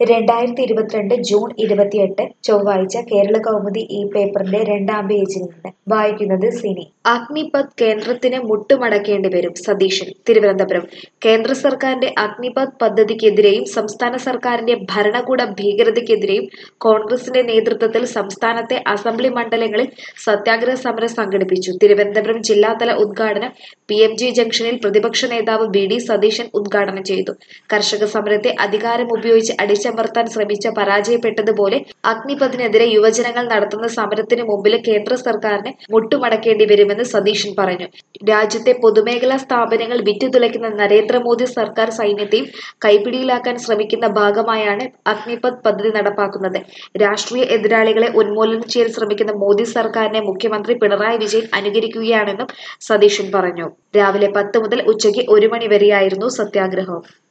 രണ്ടായിരത്തി ഇരുപത്തിരണ്ട് ജൂൺ ഇരുപത്തിയെട്ട് ചൊവ്വാഴ്ച കേരള കൗമുദി ഈ പേപ്പറിന്റെ രണ്ടാം പേജിൽ നിന്ന് വായിക്കുന്നത് സിനി അഗ്നിപത് കേന്ദ്രത്തിന് മുട്ടുമടക്കേണ്ടി വരും സതീശൻ തിരുവനന്തപുരം കേന്ദ്ര സർക്കാരിന്റെ അഗ്നിപത് പദ്ധതിക്കെതിരെയും സംസ്ഥാന സർക്കാരിന്റെ ഭരണകൂട ഭീകരതയ്ക്കെതിരെയും കോൺഗ്രസിന്റെ നേതൃത്വത്തിൽ സംസ്ഥാനത്തെ അസംബ്ലി മണ്ഡലങ്ങളിൽ സത്യാഗ്രഹ സമരം സംഘടിപ്പിച്ചു തിരുവനന്തപുരം ജില്ലാതല ഉദ്ഘാടനം പി എം ജി ജംഗ്ഷനിൽ പ്രതിപക്ഷ നേതാവ് വി ഡി സതീശൻ ഉദ്ഘാടനം ചെയ്തു കർഷക സമരത്തെ അധികാരം ഉപയോഗിച്ച് അടിച്ചമർത്താൻ ശ്രമിച്ച പരാജയപ്പെട്ടതുപോലെ അഗ്നിപഥിനെതിരെ യുവജനങ്ങൾ നടത്തുന്ന സമരത്തിന് മുമ്പിൽ കേന്ദ്ര സർക്കാരിന് മുട്ടുമടക്കേണ്ടി വരുമെന്ന് സതീശൻ പറഞ്ഞു രാജ്യത്തെ പൊതുമേഖലാ സ്ഥാപനങ്ങൾ വിറ്റുതുലയ്ക്കുന്ന നരേന്ദ്രമോദി സർക്കാർ സൈന്യത്തെയും കൈപ്പിടിയിലാക്കാൻ ശ്രമിക്കുന്ന ഭാഗമായാണ് അഗ്നിപത് പദ്ധതി നടപ്പാക്കുന്നത് രാഷ്ട്രീയ എതിരാളികളെ ഉന്മൂലനം ചെയ്യാൻ ശ്രമിക്കുന്ന മോദി സർക്കാരിനെ മുഖ്യമന്ത്രി പിണറായി വിജയൻ അനുകരിക്കുകയാണെന്നും സതീശൻ പറഞ്ഞു രാവിലെ പത്ത് മുതൽ ഉച്ചയ്ക്ക് ഒരു മണി വരെയായിരുന്നു സത്യാഗ്രഹം